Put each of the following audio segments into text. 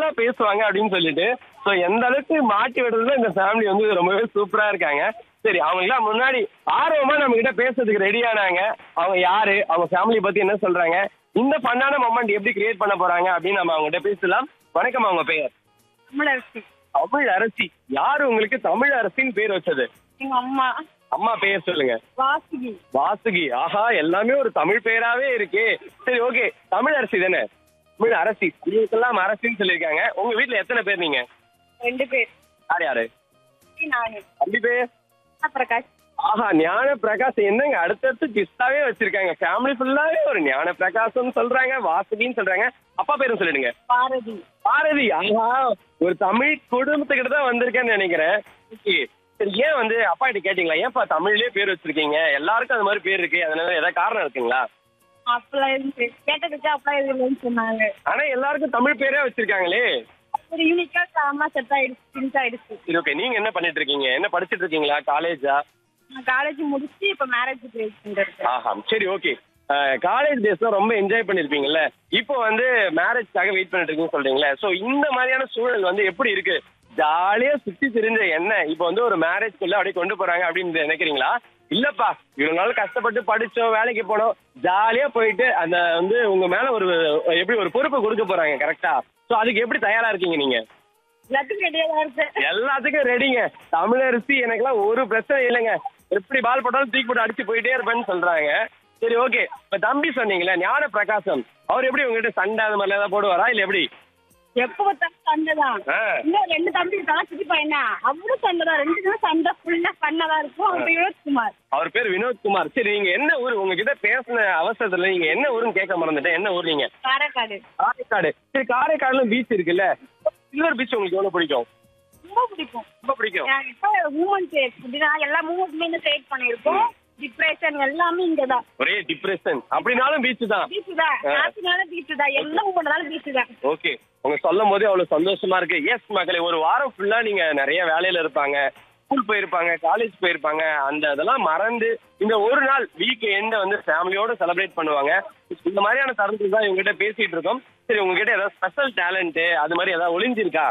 நல்லா பேசுவாங்க அப்படின்னு சொல்லிட்டு ஸோ எந்த அளவுக்கு மாட்டி விடுறதுல இந்த ஃபேமிலி வந்து ரொம்பவே சூப்பரா இருக்காங்க சரி அவங்களாம் முன்னாடி ஆர்வமா நம்ம கிட்ட பேசுறதுக்கு ரெடி ஆனாங்க அவங்க யாரு அவங்க ஃபேமிலி பத்தி என்ன சொல்றாங்க இந்த ஃபன்னான மொமெண்ட் எப்படி கிரியேட் பண்ண போறாங்க அப்படின்னு நம்ம அவங்ககிட்ட பேசலாம் வணக்கம் அவங்க பெயர் தமிழரசி தமிழ் அரசி யாரு உங்களுக்கு தமிழ் அரசின்னு பேர் வச்சது எங்க அம்மா அம்மா பெயர் சொல்லுங்க வாசுகி வாசுகி ஆஹா எல்லாமே ஒரு தமிழ் பெயராவே இருக்கே சரி ஓகே தமிழ் அரசி தானே தமிழ் அரசி உங்களுக்கெல்லாம் அரசின்னு சொல்லியிருக்காங்க உங்க வீட்ல எத்தனை பேர் நீங்க ரெண்டு பேர் யார் யாரு நானு தம்பி பேர் பிரகாஷ் ஆஹா ஞான பிரகாஷ் என்னங்க அடுத்தடுத்து கிஸ்டாவே வச்சிருக்காங்க ஃபேமிலி ஃபுல்லாவே ஒரு ஞான பிரகாசம் சொல்றாங்க வாசுகின்னு சொல்றாங்க அப்பா பேரும் சொல்லிடுங்க பாரதி பாரதி ஆஹா ஒரு தமிழ் குடும்பத்துக்கிட்ட தான் வந்திருக்கேன்னு நினைக்கிறேன் ஓகே சரி ஏன் வந்து அப்பா கிட்ட கேட்டீங்களா ஏன்ப்பா தமிழ்லயே பேர் வச்சிருக்கீங்க எல்லாருக்கும் அந்த மாதிரி பேர் இருக்கு அதனால ஏதாவது காரணம் இருக்குங்களா அப்பெல்லாம் இருந்து கேட்டதுக்கு அப்பெல்லாம் இல்லைன்னு சொன்னாங்க ஆனா எல்லாருக்கும் தமிழ் பேரே வச்சிருக்காங்களே ஒரு யூனிக்கா அம்மா செட் ஆயிடுச்சு சின்ஸ் ஆயிடுச்சு சரி ஓகே நீங்க என்ன பண்ணிட்டு இருக்கீங்க என்ன படிச்சிட்டு இருக்கீங்களா காலேஜா நான் காலேஜ் முடிச்சு இப்ப மேரேஜ் ட்ரேட் பண்ணிருக்கேன் ஆஹா சரி ஓகே காலேஜ் டேஸ்ல ரொம்ப என்ஜாய் பண்ணிருப்பீங்கல்ல இப்போ வந்து மேரேஜ்க்காக வெயிட் பண்ணிட்டு இருக்கீங்கன்னு சொல்றீங்களே சோ இந்த மாதிரியான சூழல் வந்து எப்படி இருக்கு ஜாலியா சுத்தி திரிஞ்ச என்ன இப்போ வந்து ஒரு மேரேஜ்க்குள்ள அப்படியே கொண்டு போறாங்க அப்படின்னு நினைக்கிறீங்களா இல்லப்பா இவ்வளவு நாள் கஷ்டப்பட்டு படிச்சோம் வேலைக்கு போனோம் ஜாலியா போயிட்டு அந்த வந்து உங்க மேல ஒரு எப்படி ஒரு பொறுப்பை கொடுக்க போறாங்க கரெக்டா சோ அதுக்கு எப்படி தயாரா இருக்கீங்க நீங்க எல்லாத்துக்கும் ரெடியா தான் இருக்கேன் எல்லாத்துக்கும் ரெடிங்க தமிழரசி எனக்கெல்லாம் ஒரு பிரச்சனை இல்லைங்க எப்படி பால் போட்டாலும் தூக்கி போட்டு அடிச்சு போயிட்டே இருப்பேன்னு சொல்றாங்க சரி ஓகே இப்ப தம்பி சொன்னீங்களே ஞான பிரகாசம் அவர் எப்படி உங்ககிட்ட சண்டை அது மாதிரி ஏதாவது போடுவாரா இல்ல எப்படி எப்ப பார்த்தாலும் சண்டை தான் ஆ. இன்னும் ரெண்டு தம்பி இருக்காங்க சித்தி பையனா அவரும் சண்டை தான் ரெண்டு பேரும் சண்டை ஃபுல்லா பண்ணா தான் இருக்கும் அவங்க வினோத்குமார் அவர் பேர் வினோத்குமார் சரி நீங்க என்ன ஊர் உங்ககிட்ட பேசின அவசரத்துல நீங்க என்ன ஊருன்னு கேட்க மறந்துட்டேன் என்ன ஊர் நீங்க காரைக்காடு காரைக்காடு சரி காரைக்காடுல பீச் இருக்குல்ல சில்வர் பீச் உங்களுக்கு எவ்வளவு பிடிக்கும் ரொம்ப பிடிக்கும் ரொம்ப பிடிக்கும் எனக்கு இப்போ மூமெண்ட் இப்படின்னா எல்லா மூமெண்ட்மே கிரியேட் பண்ணியிருக்கோம் டிப்ரெஷன் எல்லாமே இங்க தான் ஒரே டிப்ரெஷன் அப்படின்னாலும் பீச் தான் பீச் தான் ஹாப்பினால பீச் தான் என்ன மூமெண்ட்னாலும் பீச் தான் ஓகே உங்க சொல்லும் போதே அவ்வளவு சந்தோஷமா இருக்கு எஸ் மக்களே ஒரு வாரம் ஃபுல்லா நீங்க நிறைய வேலையில இருப்பாங்க ஸ்கூல் போயிருப்பாங்க காலேஜ் போயிருப்பாங்க அந்த இதெல்லாம் மறந்து இந்த ஒரு நாள் வீக் எண்ட வந்து ஃபேமிலியோட செலிப்ரேட் பண்ணுவாங்க இந்த மாதிரியான தருணத்தில் தான் இவங்ககிட்ட பேசிட்டு இருக்கோம் சரி உங்ககிட்ட ஏதாவது ஸ்பெஷல் டேலண்ட் அது மாதிரி ஏதாவது ஒளிஞ்சிருக்கா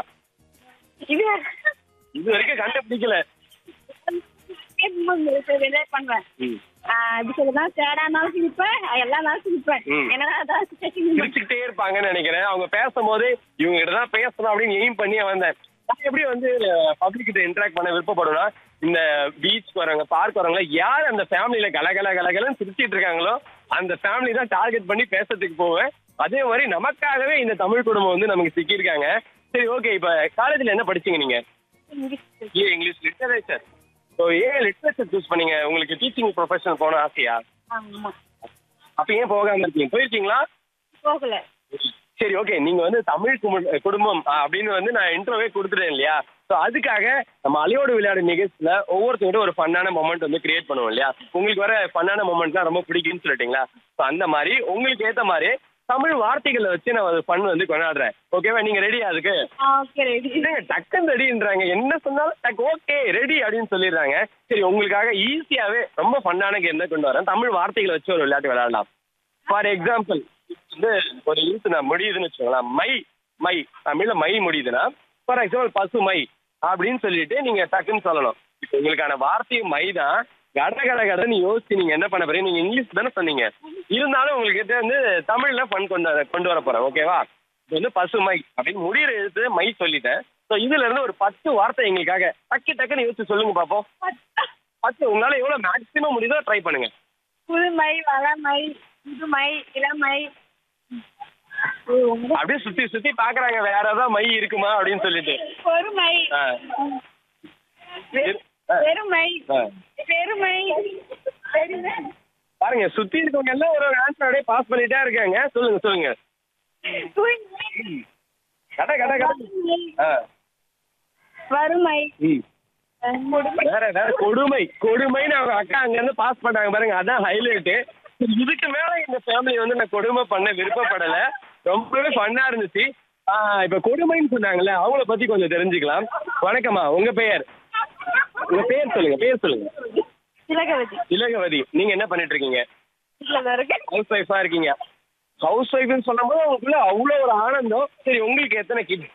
இது இது வரைக்கும் கண்டுபிடிக்கல ரிலேட் பண்ணுவேன் ம். ஆஹ் எப்படி சொல்லலாம் சேடா இருந்தாலும் சிரிப்பேன் எல்லா நாளும் சிரிப்பேன் ம். என்னதான் அதான் சிரிச்சுக்கிட்டே இருப்பாங்கன்னு நினைக்கிறேன் அவங்க பேசும்போது இவங்க கிட்ட தான் பேசணும் அப்படின்னு எய்ம் பண்ணி வந்தேன் நான் எப்படி வந்து பப்ளிக் கிட்ட இன்டராக்ட் பண்ண விருப்பப்படுவேன்னா இந்த பீச் வரவங்க பார்க் வரவங்க யார் அந்த ஃபேமிலியில கலகல கலகலன்னு சிரிச்சிட்டு இருக்காங்களோ அந்த ஃபேமிலி தான் டார்கெட் பண்ணி பேசுறதுக்கு போவேன் அதே மாதிரி நமக்காகவே இந்த தமிழ் குடும்பம் வந்து நமக்கு சிக்கியிருக்காங்க சரி ஓகே இப்ப காலேஜ்ல என்ன படிச்சீங்க நீங்க ஏ இங்கிலீஷ் லிட்டரேச்சர் ஸோ ஏன் லிட்டரேச்சர் சூஸ் பண்ணீங்க உங்களுக்கு டீச்சிங் ப்ரொஃபஷனல் போன ஆசையா ஆமா அப்ப ஏன் போகாம இருக்கீங்க போயிருக்கீங்களா போகல சரி ஓகே நீங்க வந்து தமிழ் கும- குடும்பம் ஆ, அப்படின்னு வந்து நான் இன்ட்ரோவே கொடுத்துட்டேன் இல்லையா ஸோ அதுக்காக நம்ம அலையோடு விளையாடு நிகழ்ச்சியில ஒவ்வொருத்தரோட ஒரு ஃபன்னான மொமெண்ட் வந்து கிரியேட் பண்ணுவோம் இல்லையா உங்களுக்கு வர ஃபன்னான மொமெண்ட்லாம் ரொம்ப பிடிக்கும்னு சொல்லிட்டீங்களா ஸோ அந்த மாதிரி உங்களுக்கு ஏத்த மாதிரி தமிழ் வார்த்தைகளை வச்சு நான் ஒரு ஃபன் வந்து கொண்டாடுறேன் ஓகேவா நீங்க ரெடியா அதுக்கு ஓகே ரெடி என்னங்க டக்குன்னு ரெடின்றாங்க என்ன சொன்னாலும் டக் ஓகே ரெடி அப்படின்னு சொல்லிடுறாங்க சரி உங்களுக்காக ஈஸியாவே ரொம்ப ஃபன்னான கேம் தான் கொண்டு வரேன் தமிழ் வார்த்தைகளை வச்சு ஒரு விளையாட்டு விளையாடலாம் ஃபார் எக்ஸாம்பிள் வந்து ஒரு எழுத்து நான் முடியுதுன்னு வச்சுக்கோங்களேன் மை மை தமிழ்ல மை முடியுதுன்னா ஃபார் எக்ஸாம்பிள் பசுமை அப்படின்னு சொல்லிட்டு நீங்க டக்குன்னு சொல்லணும் இப்போ உங்களுக்கான வார்த்தை மை தான் கட கட கடன்னு யோசிச்சு நீங்க என்ன பண்ண போறீங்க நீங்க இங்கிலீஷ் தானே சொன்னீங்க இருந்தாலும் உங்களுக்கு வந்து தமிழ்ல ஃபன் கொண்டு வர கொண்டு வர போறேன் ஓகேவா இது வந்து பசுமை அப்படின்னு முடிகிற எழுத்து மை சொல்லிட்டேன் ஸோ இதுல இருந்து ஒரு பத்து வார்த்தை எங்களுக்காக டக்கு டக்குன்னு யோசிச்சு சொல்லுங்க பாப்போம் பத்து உங்களால எவ்வளவு மேக்ஸிமம் முடியுதோ ட்ரை பண்ணுங்க புதுமை வளமை புதுமை இளமை அப்படியே சுத்தி சுத்தி பாக்குறாங்க வேற ஏதாவது மை இருக்குமா அப்படின்னு சொல்லிட்டு பொறுமை ஆ. வெ- ஆ. பெருமை ஆ. பெருமை பெருமை பாருங்க சுத்தி இருக்கவங்க எல்லாம் ஒரு ஆன்சர் அப்படியே பாஸ் பண்ணிட்டே இருக்காங்க சொல்லுங்க சொல்லுங்க தூய்மை கட கட கட ஆ. வறுமை ம். கொடுமை வேற வேற கொடுமை கொடுமைன்னு அவங்க அக்கா அங்க இருந்து பாஸ் பண்ணாங்க பாருங்க அதான் ஹைலைட் இதுக்கு மேல இந்த ஃபேமிலி வந்து நான் கொடுமை பண்ண விருப்பப்படல ரொம்பவே ஃபன்னா இருந்துச்சு ஆ, இப்ப கொடுமைன்னு சொன்னாங்கல்ல அவங்கள பத்தி கொஞ்சம் தெரிஞ்சுக்கலாம் வணக்கம்மா உங்க பெயர் உங்க பேர் சொல்லுங்க பேர் சொல்லுங்க திலகவதி இலகவதி நீங்க என்ன பண்ணிட்டு இருக்கீங்க வீட்டுல தான் இருக்கேன் ஹவுஸ் ஒய்ஃபா இருக்கீங்க ஹவுஸ் ஒய்ஃப்னு சொல்லும்போது உங்களுக்குள்ள அவ்வளோ ஒரு ஆனந்தம் சரி உங்களுக்கு எத்தனை கிட்ஸ்